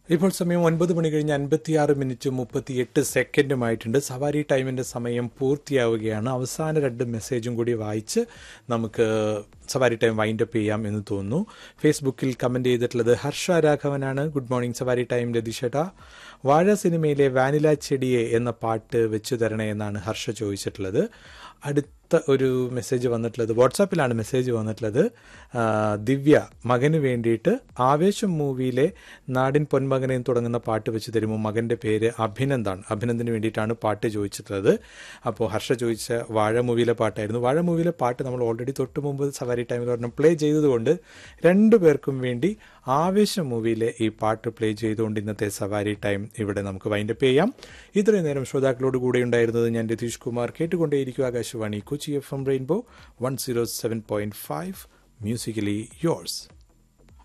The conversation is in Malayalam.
ഇപ്പോൾ സമയം ഒൻപത് മണി കഴിഞ്ഞ് അൻപത്തിയാറ് മിനിറ്റ് മുപ്പത്തിയെട്ട് സെക്കൻഡുമായിട്ടുണ്ട് സവാരി ടൈമിന്റെ സമയം പൂർത്തിയാവുകയാണ് അവസാന രണ്ട് മെസ്സേജും കൂടി വായിച്ച് നമുക്ക് സവാരി ടൈം വൈൻഡ് അപ്പ് ചെയ്യാം എന്ന് തോന്നുന്നു ഫേസ്ബുക്കിൽ കമന്റ് ചെയ്തിട്ടുള്ളത് ഹർഷ രാഘവനാണ് ഗുഡ് മോർണിംഗ് സവാരി ടൈം രതീഷേട്ടാ വാഴ സിനിമയിലെ വാനില ചെടിയെ എന്ന പാട്ട് വെച്ചു തരണേ എന്നാണ് ഹർഷ ചോദിച്ചിട്ടുള്ളത് അടുത്ത ഒരു മെസ്സേജ് വന്നിട്ടുള്ളത് വാട്സാപ്പിലാണ് മെസ്സേജ് വന്നിട്ടുള്ളത് ആ, ദിവ്യ മകന് വേണ്ടിയിട്ട് ആവേശം മൂവിയിലെ നാടിൻ പൊന്മകനെയും തുടങ്ങുന്ന പാട്ട് വെച്ച് തരുമ്പോൾ മകന്റെ പേര് അഭിനന്ദാണ് അഭിനന്ദിന് വേണ്ടിയിട്ടാണ് പാട്ട് ചോദിച്ചിട്ടുള്ളത് അപ്പോൾ ഹർഷ ചോദിച്ച വാഴ മൂവിയിലെ പാട്ടായിരുന്നു വാഴ മൂവിയിലെ പാട്ട് നമ്മൾ ഓൾറെഡി തൊട്ട് മുമ്പ് സവാരി ടൈമിൽ ഒരെണ്ണം പ്ലേ ചെയ്തതുകൊണ്ട് രണ്ടു പേർക്കും വേണ്ടി ആവേശം മൂവിയിലെ ഈ പാട്ട് പ്ലേ ചെയ്തുകൊണ്ട് ഇന്നത്തെ സവാരി ടൈം ഇവിടെ നമുക്ക് വൈൻഡപ്പ് ചെയ്യാം ഇത്രയും നേരം ശ്രോതാക്കളോട് കൂടെ ഉണ്ടായിരുന്നത് ഞാൻ രതീഷ് കുമാർ കേട്ടുകൊണ്ടേയിരിക്കും Akashvani Kochi F M rainbow one zero seven point five musically yours